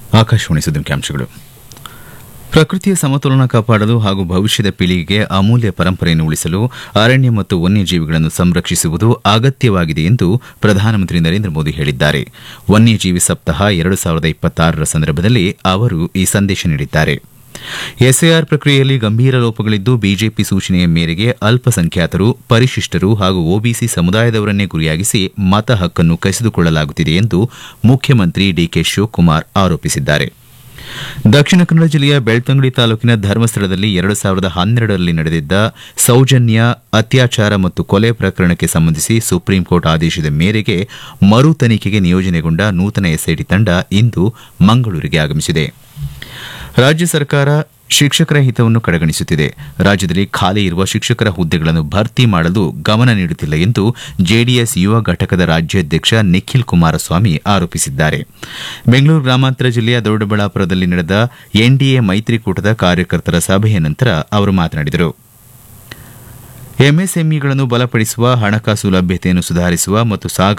ಆಕಾಶವಾಣಿ ಸುದ್ದಿ ಮುಖ್ಯಾಂಶಗಳು ಪ್ರಕೃತಿಯ ಸಮತೋಲನ ಕಾಪಾಡಲು ಹಾಗೂ ಭವಿಷ್ಯದ ಪೀಳಿಗೆಗೆ ಅಮೂಲ್ಯ ಪರಂಪರೆಯನ್ನು ಉಳಿಸಲು ಅರಣ್ಯ ಮತ್ತು ವನ್ಯಜೀವಿಗಳನ್ನು ಸಂರಕ್ಷಿಸುವುದು ಅಗತ್ಯವಾಗಿದೆ ಎಂದು ಪ್ರಧಾನಮಂತ್ರಿ ನರೇಂದ್ರ ಮೋದಿ ಹೇಳಿದ್ದಾರೆ ವನ್ಯಜೀವಿ ಸಪ್ತಾಹ ಎರಡು ಸಾವಿರದ ಇಪ್ಪತ್ತಾರರ ಸಂದರ್ಭದಲ್ಲಿ ಅವರು ಈ ಸಂದೇಶ ನೀಡಿದ್ದಾರೆ ಎಸ್ಐಆರ್ ಪ್ರಕ್ರಿಯೆಯಲ್ಲಿ ಗಂಭೀರ ಲೋಪಗಳಿದ್ದು ಬಿಜೆಪಿ ಸೂಚನೆಯ ಮೇರೆಗೆ ಅಲ್ಪಸಂಖ್ಯಾತರು ಪರಿಶಿಷ್ಟರು ಹಾಗೂ ಒಬಿಸಿ ಸಮುದಾಯದವರನ್ನೇ ಗುರಿಯಾಗಿಸಿ ಮತ ಹಕ್ಕನ್ನು ಕಸಿದುಕೊಳ್ಳಲಾಗುತ್ತಿದೆ ಎಂದು ಮುಖ್ಯಮಂತ್ರಿ ಡಿಕೆ ಶಿವಕುಮಾರ್ ಆರೋಪಿಸಿದ್ದಾರೆ ದಕ್ಷಿಣ ಕನ್ನಡ ಜಿಲ್ಲೆಯ ಬೆಳ್ತಂಗಡಿ ತಾಲೂಕಿನ ಧರ್ಮಸ್ಥಳದಲ್ಲಿ ಎರಡು ಸಾವಿರದ ಹನ್ನೆರಡರಲ್ಲಿ ನಡೆದಿದ್ದ ಸೌಜನ್ಯ ಅತ್ಯಾಚಾರ ಮತ್ತು ಕೊಲೆ ಪ್ರಕರಣಕ್ಕೆ ಸಂಬಂಧಿಸಿ ಸುಪ್ರೀಂಕೋರ್ಟ್ ಆದೇಶದ ಮೇರೆಗೆ ಮರು ತನಿಖೆಗೆ ನಿಯೋಜನೆಗೊಂಡ ನೂತನ ಎಸ್ಐಟಿ ತಂಡ ಇಂದು ಮಂಗಳೂರಿಗೆ ಆಗಮಿಸಿದೆ ರಾಜ್ಯ ಸರ್ಕಾರ ಶಿಕ್ಷಕರ ಹಿತವನ್ನು ಕಡೆಗಣಿಸುತ್ತಿದೆ ರಾಜ್ಯದಲ್ಲಿ ಖಾಲಿ ಇರುವ ಶಿಕ್ಷಕರ ಹುದ್ದೆಗಳನ್ನು ಭರ್ತಿ ಮಾಡಲು ಗಮನ ನೀಡುತ್ತಿಲ್ಲ ಎಂದು ಜೆಡಿಎಸ್ ಯುವ ಘಟಕದ ರಾಜ್ಯಾಧ್ಯಕ್ಷ ನಿಖಿಲ್ ಕುಮಾರಸ್ವಾಮಿ ಆರೋಪಿಸಿದ್ದಾರೆ ಬೆಂಗಳೂರು ಗ್ರಾಮಾಂತರ ಜಿಲ್ಲೆಯ ದೊಡ್ಡಬಳ್ಳಾಪುರದಲ್ಲಿ ನಡೆದ ಎನ್ಡಿಎ ಮೈತ್ರಿಕೂಟದ ಕಾರ್ಯಕರ್ತರ ಸಭೆಯ ನಂತರ ಅವರು ಮಾತನಾಡಿದರು ಎಂಎಸ್ಎಂಇಗಳನ್ನು ಬಲಪಡಿಸುವ ಹಣಕಾಸು ಲಭ್ಯತೆಯನ್ನು ಸುಧಾರಿಸುವ ಮತ್ತು ಸಾಗ